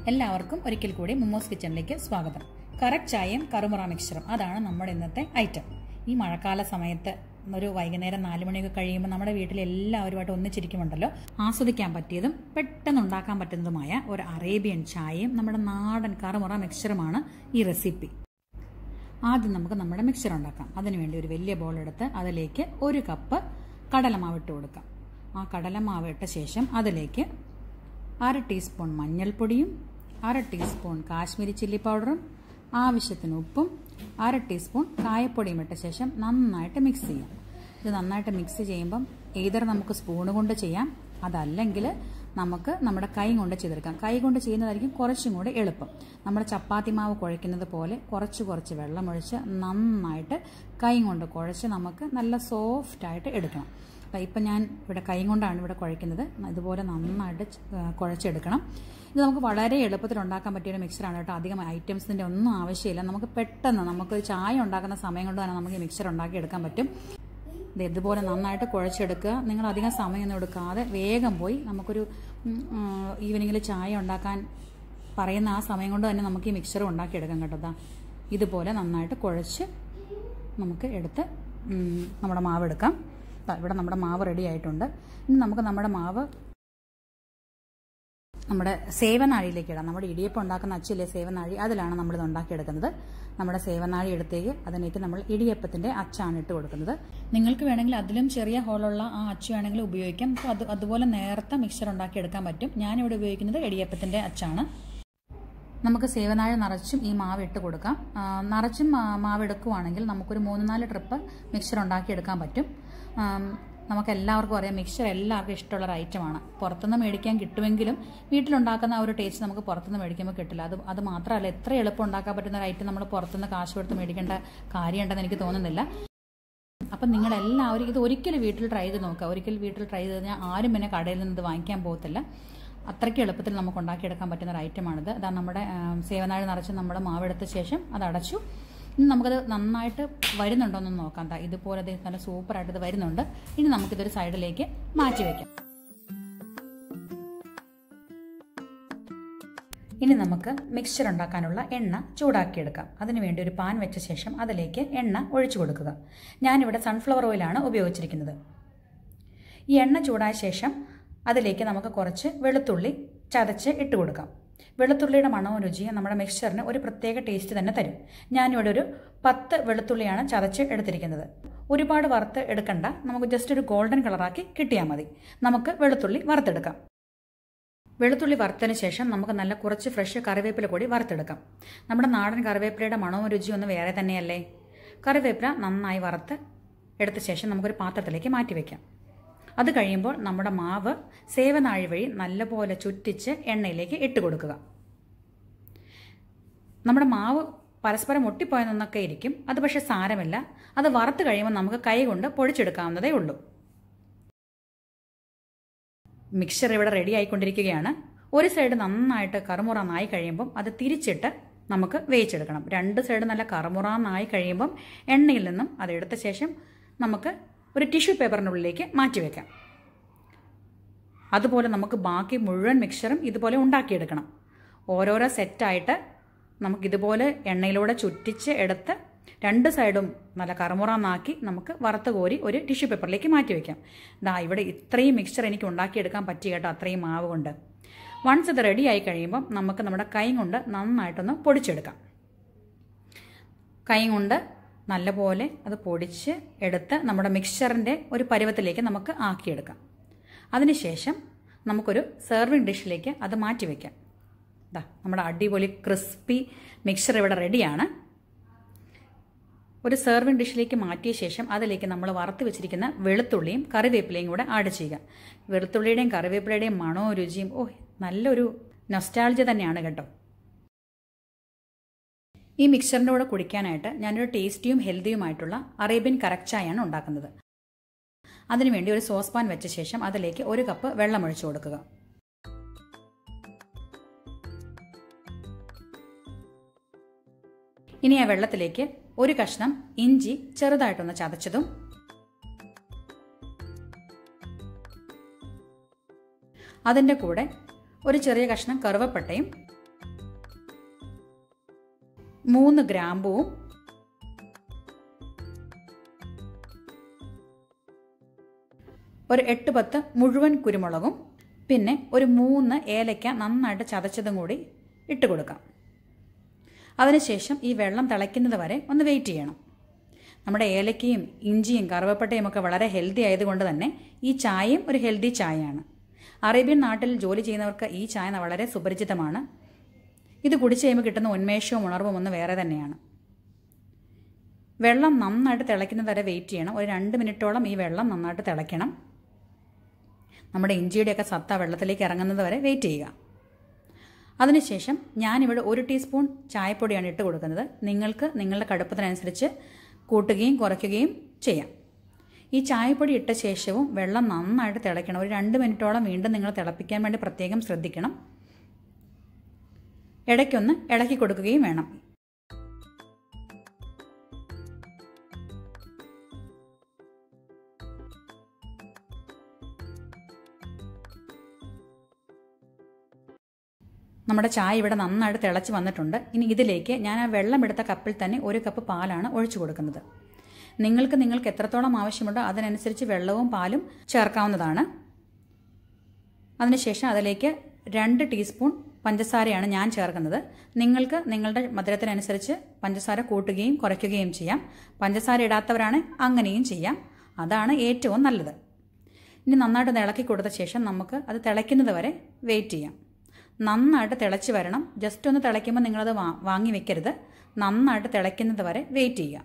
എല്ലാവർക്കും ഒരിക്കൽ കൂടി മുമ്മോസ് കിച്ചണിലേക്ക് സ്വാഗതം കറക്റ്റ് ചായയും കറുമുറ മിക്സറും അതാണ് നമ്മുടെ ഇന്നത്തെ ഐറ്റം ഈ മഴക്കാല സമയത്ത് ഒരു വൈകുന്നേരം നാല് മണിയൊക്കെ കഴിയുമ്പോൾ നമ്മുടെ വീട്ടിൽ എല്ലാവരുമായിട്ട് ഒന്നിച്ചിരിക്കുമുണ്ടല്ലോ ആസ്വദിക്കാൻ പറ്റിയതും പെട്ടെന്ന് ഉണ്ടാക്കാൻ പറ്റുന്നതുമായ ഒരു അറേബ്യൻ ചായയും നമ്മുടെ നാടൻ കറുമുറ മിക്സറുമാണ് ഈ റെസിപ്പി ആദ്യം നമുക്ക് നമ്മുടെ മിക്സർ ഉണ്ടാക്കാം അതിനുവേണ്ടി ഒരു വലിയ ബോൾ എടുത്ത് അതിലേക്ക് ഒരു കപ്പ് കടലമാവ് ഇട്ട് കൊടുക്കാം ആ കടലമാവ് ഇട്ട ശേഷം അതിലേക്ക് അര ടീസ്പൂൺ മഞ്ഞൾപ്പൊടിയും അര ടീസ്പൂൺ കാശ്മീരി ചില്ലി പൗഡറും ആവശ്യത്തിന് ഉപ്പും അര ടീസ്പൂൺ കായപ്പൊടിയും ഇട്ട ശേഷം നന്നായിട്ട് മിക്സ് ചെയ്യാം ഇത് നന്നായിട്ട് മിക്സ് ചെയ്യുമ്പം ഏതർ നമുക്ക് സ്പൂണ് കൊണ്ട് ചെയ്യാം അതല്ലെങ്കിൽ നമുക്ക് നമ്മുടെ കൈ കൊണ്ട് ചെയ്തെടുക്കാം കൈ കൊണ്ട് ചെയ്യുന്നതായിരിക്കും കുറച്ചും കൂടെ എളുപ്പം നമ്മൾ ചപ്പാത്തി മാവ് കുഴയ്ക്കുന്നത് പോലെ കുറച്ച് കുറച്ച് വെള്ളമൊഴിച്ച് നന്നായിട്ട് കൈ കൊണ്ട് കുഴച്ച് നമുക്ക് നല്ല സോഫ്റ്റായിട്ട് എടുക്കണം അപ്പം ഇപ്പം ഞാൻ ഇവിടെ കൈ കൊണ്ടാണ് ഇവിടെ കുഴയ്ക്കുന്നത് ഇതുപോലെ നന്നായിട്ട് കുഴച്ചെടുക്കണം ഇത് നമുക്ക് വളരെ എളുപ്പത്തിൽ ഉണ്ടാക്കാൻ പറ്റിയ ഒരു മിക്സറാണ് കേട്ടോ അധികം ഐറ്റംസിൻ്റെ ഒന്നും ആവശ്യമില്ല നമുക്ക് പെട്ടെന്ന് നമുക്ക് ചായ ഉണ്ടാക്കുന്ന സമയം കൊണ്ട് തന്നെ നമുക്ക് ഈ മിക്സർ ഉണ്ടാക്കി എടുക്കാൻ പറ്റും ഇത് ഇതുപോലെ നന്നായിട്ട് കുഴച്ചെടുക്കുക നിങ്ങൾ അധികം സമയമൊന്നും എടുക്കാതെ വേഗം പോയി നമുക്കൊരു ഈവനിങ്ങിൽ ചായ ഉണ്ടാക്കാൻ പറയുന്ന ആ സമയം കൊണ്ട് തന്നെ നമുക്ക് ഈ മിക്സർ ഉണ്ടാക്കിയെടുക്കാം കേട്ടോ ഇതുപോലെ നന്നായിട്ട് കുഴച്ച് നമുക്ക് എടുത്ത് നമ്മുടെ മാവ് എടുക്കാം ഇവിടെ നമ്മുടെ മാവ് റെഡി ആയിട്ടുണ്ട് ഇനി നമുക്ക് നമ്മുടെ മാവ് നമ്മുടെ സേവനാഴിയിലേക്ക് ഇടാം നമ്മുടെ ഇടിയപ്പം ഉണ്ടാക്കുന്ന അച്ചില്ലേ സേവനാഴി അതിലാണ് നമ്മളിത് ഉണ്ടാക്കിയെടുക്കുന്നത് നമ്മുടെ സേവനാഴി എടുത്തേക്ക് അതിലേക്ക് നമ്മൾ ഇടിയപ്പത്തിന്റെ അച്ചാണ് ഇട്ട് കൊടുക്കുന്നത് നിങ്ങൾക്ക് വേണമെങ്കിൽ അതിലും ചെറിയ ഹോളുള്ള ആ അച്ചു വേണമെങ്കിൽ ഉപയോഗിക്കാം അപ്പോൾ അത് അതുപോലെ നേരത്തെ മിക്സർ ഉണ്ടാക്കിയെടുക്കാൻ പറ്റും ഞാനിവിടെ ഉപയോഗിക്കുന്നത് ഇടിയപ്പത്തിന്റെ അച്ചാണ് നമുക്ക് സേവനാഴ നിറച്ചും ഈ മാവ് ഇട്ട് കൊടുക്കാം നിറച്ചും മാവ് എടുക്കുവാണെങ്കിൽ നമുക്കൊരു മൂന്ന് നാല് ട്രിപ്പ് മിക്സർ ഉണ്ടാക്കിയെടുക്കാൻ പറ്റും നമുക്ക് എല്ലാവർക്കും അറിയാം മിക്സർ എല്ലാവർക്കും ഇഷ്ടമുള്ള ഒരു ഐറ്റമാണ് പുറത്തുനിന്ന് മേടിക്കാൻ കിട്ടുമെങ്കിലും വീട്ടിലുണ്ടാക്കുന്ന ആ ഒരു ടേസ്റ്റ് നമുക്ക് പുറത്തുനിന്ന് മേടിക്കുമ്പോൾ കിട്ടില്ല അത് അത് മാത്രമല്ല എത്ര എളുപ്പം ഉണ്ടാക്കാൻ പറ്റുന്ന ഒരു ഐറ്റം നമ്മൾ പുറത്തുനിന്ന് കാശ് കൊടുത്ത് മേടിക്കേണ്ട കാര്യമുണ്ടെന്ന് എനിക്ക് തോന്നുന്നില്ല അപ്പം നിങ്ങളെല്ലാവരും ഇത് ഒരിക്കലും വീട്ടിൽ ട്രൈ ചെയ്ത് നോക്കുക ഒരിക്കൽ വീട്ടിൽ ട്രൈ ചെയ്ത് കഴിഞ്ഞാൽ ആരും പിന്നെ കടയിൽ നിന്ന് ഇത് വാങ്ങിക്കാൻ പോകത്തില്ല അത്രയ്ക്ക് എളുപ്പത്തിൽ നമുക്ക് ഉണ്ടാക്കിയെടുക്കാൻ പറ്റുന്ന ഒരു ഐറ്റമാണിത് അതാ നമ്മുടെ സേവനാഴ് നിറച്ച് നമ്മുടെ മാവെടുത്ത ശേഷം അത് അടച്ചു ഇനി നമുക്കത് നന്നായിട്ട് വരുന്നുണ്ടോ എന്ന് നോക്കാം ദാ ഇതുപോലെ നല്ല സൂപ്പറായിട്ട് ഇത് വരുന്നുണ്ട് ഇനി നമുക്കിതൊരു സൈഡിലേക്ക് മാറ്റി വയ്ക്കാം ഇനി നമുക്ക് മിക്സ്ചർ ഉണ്ടാക്കാനുള്ള എണ്ണ ചൂടാക്കിയെടുക്കാം അതിനുവേണ്ടി ഒരു പാൻ വെച്ച ശേഷം അതിലേക്ക് എണ്ണ ഒഴിച്ചു കൊടുക്കുക ഞാനിവിടെ സൺഫ്ലവർ ഓയിലാണ് ഉപയോഗിച്ചിരിക്കുന്നത് ഈ എണ്ണ ചൂടായ ശേഷം അതിലേക്ക് നമുക്ക് കുറച്ച് വെളുത്തുള്ളി ചതച്ച് ഇട്ട് കൊടുക്കാം വെളുത്തുള്ളിയുടെ മണവും രുചിയും നമ്മുടെ മിക്സ്ചറിന് ഒരു പ്രത്യേക ടേസ്റ്റ് തന്നെ തരും ഞാനിവിടെ ഒരു പത്ത് വെളുത്തുള്ളിയാണ് ചതച്ച് എടുത്തിരിക്കുന്നത് ഒരുപാട് വറുത്ത് എടുക്കണ്ട നമുക്ക് ജസ്റ്റ് ഒരു ഗോൾഡൻ കളറാക്കി കിട്ടിയാൽ മതി നമുക്ക് വെളുത്തുള്ളി വറുത്തെടുക്കാം വെളുത്തുള്ളി വറുത്തതിന് ശേഷം നമുക്ക് നല്ല കുറച്ച് ഫ്രഷ് കറിവേപ്പില കൂടി വറുത്തെടുക്കാം നമ്മുടെ നാടൻ കറിവേപ്പിലയുടെ മണവും രുചിയും ഒന്ന് വേറെ തന്നെയല്ലേ കറിവേപ്പില നന്നായി വറുത്ത് എടുത്ത ശേഷം നമുക്കൊരു പാത്രത്തിലേക്ക് മാറ്റി വയ്ക്കാം അത് കഴിയുമ്പോൾ നമ്മുടെ മാവ് സേവനാഴി വഴി നല്ലപോലെ ചുറ്റിച്ച് എണ്ണയിലേക്ക് ഇട്ട് കൊടുക്കുക നമ്മുടെ മാവ് പരസ്പരം ഒട്ടിപ്പോയെന്നൊക്കെ ഇരിക്കും അത് പക്ഷേ സാരമില്ല അത് വറുത്ത് കഴിയുമ്പോൾ നമുക്ക് കൈ കൊണ്ട് പൊടിച്ചെടുക്കാവുന്നതേ ഉള്ളൂ മിക്സർ ഇവിടെ റെഡി ആയിക്കൊണ്ടിരിക്കുകയാണ് ഒരു സൈഡ് നന്നായിട്ട് കറുമുറാന്നായി കഴിയുമ്പം അത് തിരിച്ചിട്ട് നമുക്ക് വേവിച്ചെടുക്കണം രണ്ട് സൈഡ് നല്ല കറുമുറാന്നായി കഴിയുമ്പം എണ്ണയിൽ നിന്നും അത് എടുത്ത ശേഷം നമുക്ക് ഒരു ടിഷ്യൂ പേപ്പറിനുള്ളിലേക്ക് മാറ്റി വെക്കാം അതുപോലെ നമുക്ക് ബാക്കി മുഴുവൻ മിക്സറും ഇതുപോലെ ഉണ്ടാക്കിയെടുക്കണം ഓരോരോ സെറ്റായിട്ട് നമുക്കിതുപോലെ എണ്ണയിലൂടെ ചുറ്റിച്ച് എടുത്ത് രണ്ട് സൈഡും നല്ല കറുമുറാന്നാക്കി നമുക്ക് വറുത്ത് കോരി ഒരു ടിഷ്യൂ പേപ്പറിലേക്ക് മാറ്റി വയ്ക്കാം ദാ ഇവിടെ ഇത്രയും മിക്സർ എനിക്ക് ഉണ്ടാക്കിയെടുക്കാൻ പറ്റി കേട്ടോ അത്രയും മാവ് കൊണ്ട് വൺസ് ഇത് റെഡി ആയി കഴിയുമ്പം നമുക്ക് നമ്മുടെ കൈ കൊണ്ട് നന്നായിട്ടൊന്ന് പൊടിച്ചെടുക്കാം കൈ കൊണ്ട് നല്ലപോലെ അത് പൊടിച്ച് എടുത്ത് നമ്മുടെ മിക്സ്ചറിൻ്റെ ഒരു പരുവത്തിലേക്ക് നമുക്ക് ആക്കിയെടുക്കാം അതിനുശേഷം നമുക്കൊരു സെർവിങ് ഡിഷിലേക്ക് അത് മാറ്റി വയ്ക്കാം ഇതാ നമ്മുടെ അടിപൊളി ക്രിസ്പി മിക്സ്ചർ ഇവിടെ റെഡിയാണ് ഒരു സെർവിങ് ഡിഷിലേക്ക് മാറ്റിയ ശേഷം അതിലേക്ക് നമ്മൾ വറുത്ത് വെച്ചിരിക്കുന്ന വെളുത്തുള്ളിയും കറിവേപ്പിലയും കൂടെ ആഡ് ചെയ്യുക വെളുത്തുള്ളിയുടെയും കറിവേപ്പിലയുടെയും മണവും രുചിയും ഓ നല്ലൊരു നൊസ്റ്റാൾജി തന്നെയാണ് കേട്ടോ ഈ മിക്സറിൻ്റെ കൂടെ കുടിക്കാനായിട്ട് ഞാനൊരു ടേസ്റ്റിയും ഹെൽത്തിയുമായിട്ടുള്ള അറേബ്യൻ കറക്ചായാണ് ഉണ്ടാക്കുന്നത് അതിനുവേണ്ടി ഒരു സോസ് പാൻ വെച്ച ശേഷം അതിലേക്ക് ഒരു കപ്പ് വെള്ളം ഒഴിച്ചു കൊടുക്കുക ഇനി ആ വെള്ളത്തിലേക്ക് ഒരു കഷ്ണം ഇഞ്ചി ചെറുതായിട്ടൊന്ന് ചതച്ചതും അതിൻ്റെ കൂടെ ഒരു ചെറിയ കഷ്ണം കറുവപ്പട്ടയും മൂന്ന് ഗ്രാമ്പുവും ഒരു എട്ട് പത്ത് മുഴുവൻ കുരുമുളകും പിന്നെ ഒരു മൂന്ന് ഏലയ്ക്ക നന്നായിട്ട് ചതച്ചതും കൂടി ഇട്ട് കൊടുക്കാം അതിനുശേഷം ഈ വെള്ളം തിളയ്ക്കുന്നത് വരെ ഒന്ന് വെയിറ്റ് ചെയ്യണം നമ്മുടെ ഏലക്കയും ഇഞ്ചിയും കറുവപ്പട്ടയും ഒക്കെ വളരെ ഹെൽത്തി ആയതുകൊണ്ട് തന്നെ ഈ ചായയും ഒരു ഹെൽത്തി ചായയാണ് അറേബ്യൻ നാട്ടിൽ ജോലി ചെയ്യുന്നവർക്ക് ഈ ചായ വളരെ സുപരിചിതമാണ് ഇത് കുടിച്ച് കഴിയുമ്പോൾ കിട്ടുന്ന ഉന്മേഷവും ഉണർവും ഒന്ന് വേറെ തന്നെയാണ് വെള്ളം നന്നായിട്ട് തിളയ്ക്കുന്നത് വരെ വെയിറ്റ് ചെയ്യണം ഒരു രണ്ട് മിനിറ്റോളം ഈ വെള്ളം നന്നായിട്ട് തിളയ്ക്കണം നമ്മുടെ ഇഞ്ചിയുടെയൊക്കെ സത്ത വെള്ളത്തിലേക്ക് ഇറങ്ങുന്നത് വരെ വെയിറ്റ് ചെയ്യുക അതിനുശേഷം ഞാനിവിടെ ഒരു ടീസ്പൂൺ ചായപ്പൊടിയാണ് ഇട്ട് കൊടുക്കുന്നത് നിങ്ങൾക്ക് നിങ്ങളുടെ കടുപ്പത്തിനനുസരിച്ച് കൂട്ടുകയും കുറയ്ക്കുകയും ചെയ്യാം ഈ ചായപ്പൊടി ഇട്ട ശേഷവും വെള്ളം നന്നായിട്ട് തിളയ്ക്കണം ഒരു രണ്ട് മിനിറ്റോളം വീണ്ടും നിങ്ങൾ തിളപ്പിക്കാൻ വേണ്ടി പ്രത്യേകം ശ്രദ്ധിക്കണം ഇടയ്ക്കൊന്ന് ഇളക്കി കൊടുക്കുകയും വേണം നമ്മുടെ ചായ ഇവിടെ നന്നായിട്ട് തിളച്ച് വന്നിട്ടുണ്ട് ഇനി ഇതിലേക്ക് ഞാൻ ആ വെള്ളം എടുത്ത കപ്പിൽ തന്നെ ഒരു കപ്പ് പാലാണ് ഒഴിച്ചു കൊടുക്കുന്നത് നിങ്ങൾക്ക് നിങ്ങൾക്ക് എത്രത്തോളം ആവശ്യമുണ്ടോ അതിനനുസരിച്ച് വെള്ളവും പാലും ചേർക്കാവുന്നതാണ് അതിനുശേഷം അതിലേക്ക് രണ്ട് ടീസ്പൂൺ പഞ്ചസാരയാണ് ഞാൻ ചേർക്കുന്നത് നിങ്ങൾക്ക് നിങ്ങളുടെ മധുരത്തിനനുസരിച്ച് പഞ്ചസാര കൂട്ടുകയും കുറയ്ക്കുകയും ചെയ്യാം പഞ്ചസാര ഇടാത്തവരാണ് അങ്ങനെയും ചെയ്യാം അതാണ് ഏറ്റവും നല്ലത് ഇനി നന്നായിട്ട് ഇളക്കി കൊടുത്ത ശേഷം നമുക്ക് അത് തിളയ്ക്കുന്നത് വരെ വെയിറ്റ് ചെയ്യാം നന്നായിട്ട് തിളച്ച് വരണം ജസ്റ്റ് ഒന്ന് തിളയ്ക്കുമ്പോൾ നിങ്ങളത് വാ വാങ്ങി വെക്കരുത് നന്നായിട്ട് തിളയ്ക്കുന്നത് വരെ വെയിറ്റ് ചെയ്യുക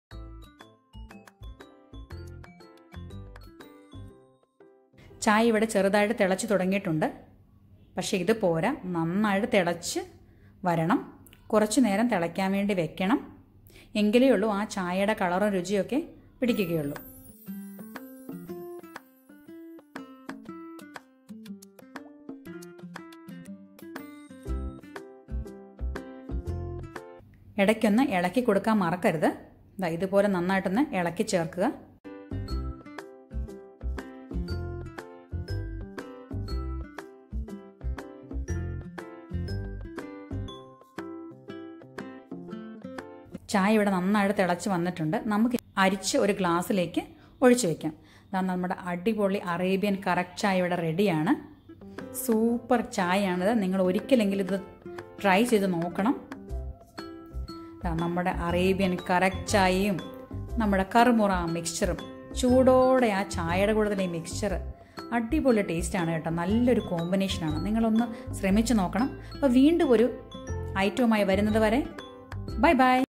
ചായ ഇവിടെ ചെറുതായിട്ട് തിളച്ച് തുടങ്ങിയിട്ടുണ്ട് പക്ഷേ ഇത് പോരാ നന്നായിട്ട് തിളച്ച് വരണം കുറച്ച് നേരം തിളയ്ക്കാൻ വേണ്ടി വെക്കണം എങ്കിലേ ഉള്ളൂ ആ ചായയുടെ കളറും രുചിയൊക്കെ പിടിക്കുകയുള്ളൂ ഇടയ്ക്കൊന്ന് ഇളക്കി കൊടുക്കാൻ മറക്കരുത് ദാ ഇതുപോലെ നന്നായിട്ടൊന്ന് ഇളക്കി ചേർക്കുക ചായ ഇവിടെ നന്നായിട്ട് തിളച്ച് വന്നിട്ടുണ്ട് നമുക്ക് അരിച്ച് ഒരു ഗ്ലാസ്സിലേക്ക് ഒഴിച്ചു വെക്കാം ഇതാ നമ്മുടെ അടിപൊളി അറേബ്യൻ കറക്റ്റ് ചായ ഇവിടെ റെഡിയാണ് സൂപ്പർ ചായയാണിത് നിങ്ങൾ ഒരിക്കലെങ്കിലും ഇത് ട്രൈ ചെയ്ത് നോക്കണം നമ്മുടെ അറേബ്യൻ കറക്റ്റ് ചായയും നമ്മുടെ കറുമുറ മിക്സ്ചറും ചൂടോടെ ആ ചായയുടെ കൂടെ ഈ മിക്സ്ചർ അടിപൊളി ടേസ്റ്റാണ് കേട്ടോ നല്ലൊരു കോമ്പിനേഷനാണ് നിങ്ങളൊന്ന് ശ്രമിച്ചു നോക്കണം അപ്പോൾ വീണ്ടും ഒരു ഐറ്റവുമായി വരുന്നത് വരെ ബൈ ബൈ